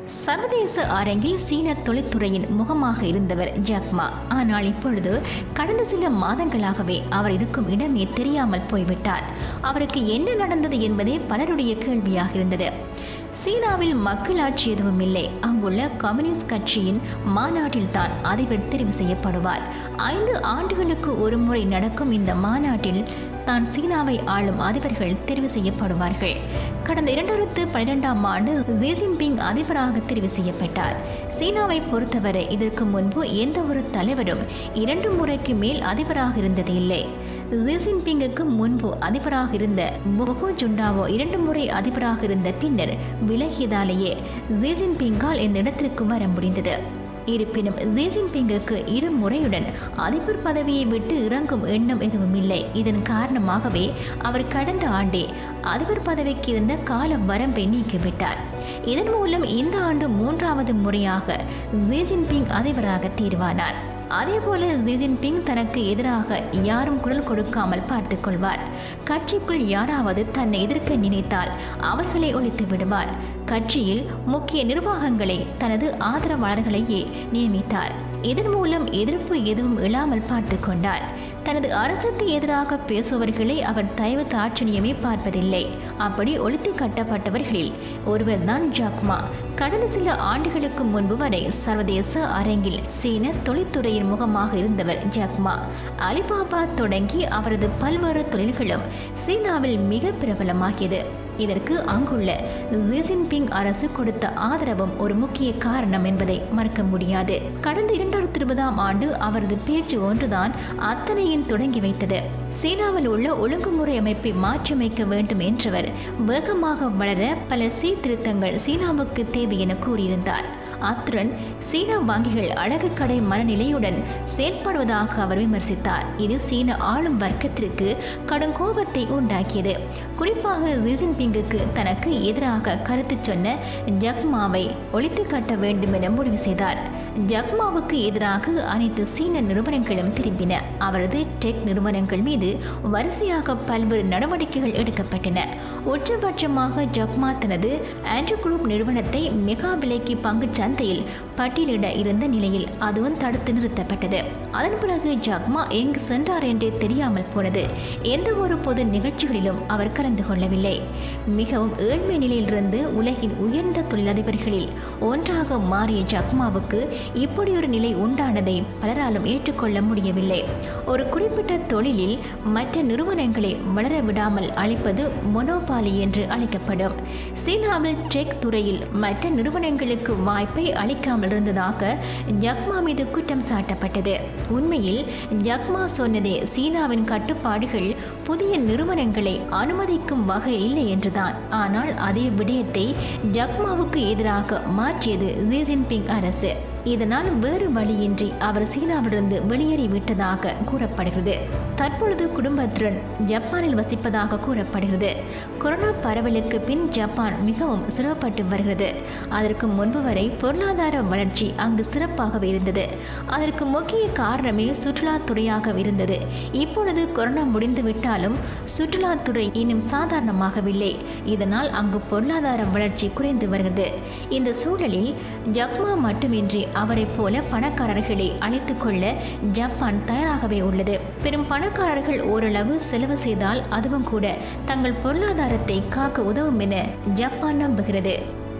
சர்வதேச அரங்கில் சீன தொழில்துறையின் முகமாக இருந்தவர் ஜாக்மா ஆனால் இப்பொழுது கடந்த சில மாதங்களாகவே அவர் இருக்கும் இடமே தெரியாமல் போய்விட்டார் அவருக்கு என்ன நடந்தது என்பதே பலருடைய கேள்வியாக இருந்தது சீனாவில் மக்களாட்சி எதுவும் இல்லை அங்குள்ள கம்யூனிஸ்ட் கட்சியின் மாநாட்டில் தான் அதிபர் தெரிவு செய்யப்படுவார் ஐந்து ஆண்டுகளுக்கு ஒரு முறை நடக்கும் இந்த மாநாட்டில் தான் சீனாவை ஆளும் அதிபர்கள் தெரிவு செய்யப்படுவார்கள் கடந்த இரண்டாயிரத்து பன்னிரெண்டாம் ஆண்டு ஜி ஜின்பிங் அதிபராக தெரிவு செய்யப்பட்டார் சீனாவை பொறுத்தவரை இதற்கு முன்பு எந்த ஒரு தலைவரும் இரண்டு முறைக்கு மேல் அதிபராக இருந்தது இல்லை ஜி ஜின்பிங்குக்கு முன்பு அதிபராக இருந்த பொகோ ஜுண்டாவோ இரண்டு முறை அதிபராக இருந்த பின்னர் விலகியதாலேயே ஜி ஜின்பிங்கால் இந்த இடத்திற்கு வர முடிந்தது இருப்பினும் ஜி ஜின்பிங்குக்கு இரு முறையுடன் அதிபர் பதவியை விட்டு இறங்கும் எண்ணம் எதுவும் இல்லை இதன் காரணமாகவே அவர் கடந்த ஆண்டே அதிபர் பதவிக்கு இருந்த கால வரம்பை நீக்கிவிட்டார் இதன் மூலம் இந்த ஆண்டு மூன்றாவது முறையாக ஜி ஜின்பிங் அதிபராக தீர்வானார் அதேபோல ஜி ஜின்பிங் தனக்கு எதிராக யாரும் குரல் கொடுக்காமல் பார்த்துக் கொள்வார் கட்சிக்குள் யாராவது தன்னை எதிர்க்க நினைத்தால் அவர்களை ஒழித்து விடுவார் கட்சியில் முக்கிய நிர்வாகங்களை தனது ஆதரவாளர்களையே நியமித்தார் இதன் மூலம் எதிர்ப்பு எதுவும் இல்லாமல் பார்த்து கொண்டார் தனது அரசுக்கு எதிராக பேசுபவர்களை அவர் தயவு தாட்சணியமே பார்ப்பதில்லை அப்படி ஒழித்து கட்டப்பட்டவர்களில் ஒருவர்தான் ஜாக்மா கடந்த சில ஆண்டுகளுக்கு முன்பு வரை சர்வதேச அரங்கில் சீன தொழில்துறையின் முகமாக இருந்தவர் ஜாக்மா அலிபாபா தொடங்கி அவரது பல்வேறு தொழில்களும் சீனாவில் மிக பிரபலமாகியது இதற்கு அங்குள்ள ஜி ஜின்பிங் அரசு கொடுத்த ஆதரவும் ஒரு முக்கிய காரணம் என்பதை மறக்க முடியாது கடந்த இரண்டாயிரத்தி இருபதாம் ஆண்டு அவரது பேச்சு ஒன்றுதான் அத்தனையும் தொடங்கி வைத்தது சீனாவில் உள்ள ஒழுங்குமுறை அமைப்பை மாற்றியமைக்க வேண்டும் என்றவர் வேகமாக வளர பல சீர்திருத்தங்கள் சீனாவுக்கு தேவை என கூறியிருந்தார் அத்துடன் சீன வங்கிகள் அழகு கடை மனநிலையுடன் செயல்படுவதாக அவர் விமர்சித்தார் இது சீன ஆளும் வர்க்கத்திற்கு கடும் கோபத்தை உண்டாக்கியது குறிப்பாக ஜி ஜின்பிங்குக்கு தனக்கு எதிராக கருத்து சொன்ன ஜக்மாவை ஒழித்து கட்ட வேண்டும் என முடிவு செய்தார் ஜக்மாவுக்கு எதிராக அனைத்து சீன நிறுவனங்களும் திரும்பின அவரது டெக் நிறுவனங்கள் மீது வரிசையாக பல்வேறு நடவடிக்கைகள் எடுக்கப்பட்டன உச்சபட்சமாக ஜக்மா தனது ஆண்ட்ரூ குரூப் நிறுவனத்தை மெகா விலைக்கு பங்கு சந்தையில் பட்டியலிட இருந்த நிலையில் அதுவும் தடுத்து நிறுத்தப்பட்டது அதன் பிறகு ஜக்மா எங்கு சென்றார் என்றே தெரியாமல் போனது எந்த ஒரு பொது நிகழ்ச்சிகளிலும் அவர் கலந்து கொள்ளவில்லை மிகவும் ஏழ்மை நிலையிலிருந்து உலகின் உயர்ந்த தொழிலதிபர்களில் ஒன்றாக மாறிய ஜக்மாவுக்கு இப்படி ஒரு நிலை உண்டானதை பலராலும் ஏற்றுக்கொள்ள முடியவில்லை ஒரு குறிப்பிட்ட தொழிலில் மற்ற நிறுவனங்களை வளர விடாமல் அளிப்பது மொனோபாலி என்று அழைக்கப்படும் சீனாவில் டெக் துறையில் மற்ற நிறுவனங்களுக்கு வாய்ப்பை அளிக்காமல் இருந்ததாக ஜக்மா மீது குற்றம் சாட்டப்பட்டது உண்மையில் ஜக்மா சொன்னதே சீனாவின் கட்டுப்பாடுகள் புதிய நிறுவனங்களை அனுமதிக்கும் வகை இல்லை என்றுதான் ஆனால் அதே விடயத்தை ஜக்மாவுக்கு எதிராக மாற்றியது ஜி ஜின்பிங் அரசு இதனால் வேறு வழியின்றி அவர் சீனாவிலிருந்து வெளியேறிவிட்டதாக கூறப்படுகிறது தற்பொழுது குடும்பத்துடன் ஜப்பானில் வசிப்பதாக கூறப்படுகிறது கொரோனா பரவலுக்கு பின் ஜப்பான் மிகவும் சிரமப்பட்டு வருகிறது அதற்கு முன்பு வரை பொருளாதார வளர்ச்சி அங்கு சிறப்பாகவே இருந்தது அதற்கு முக்கிய காரணமே சுற்றுலாத்துறையாக இருந்தது இப்பொழுது கொரோனா முடிந்துவிட்டாலும் சுற்றுலாத்துறை இன்னும் சாதாரணமாகவில்லை இதனால் அங்கு பொருளாதார வளர்ச்சி குறைந்து வருகிறது இந்த சூழலில் ஜக்மா மட்டுமின்றி அவரைப் போல பணக்காரர்களை அழைத்துக் கொள்ள ஜப்பான் தயாராகவே உள்ளது பெரும் பணக்காரர்கள் ஓரளவு செலவு செய்தால் அதுவும் கூட தங்கள் பொருளாதாரத்தை காக்க உதவும் என ஜப்பான் நம்புகிறது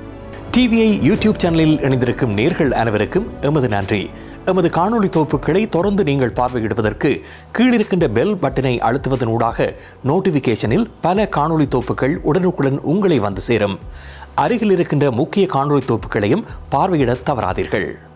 டிவிஐ யூடியூப் சேனலில் இணைந்திருக்கும் நேர்கள் அனைவருக்கும் எமது நன்றி எமது காணொளி தொகுப்புகளை தொடர்ந்து நீங்கள் பார்வையிடுவதற்கு கீழிருக்கின்ற பெல் பட்டனை அழுத்துவதனூடாக நோட்டிஃபிகேஷனில் பல காணொளி தொகுப்புகள் உடனுக்குடன் உங்களை வந்து சேரும் அருகில் இருக்கின்ற முக்கிய காணொளி தொகுப்புகளையும் பார்வையிட தவறாதீர்கள்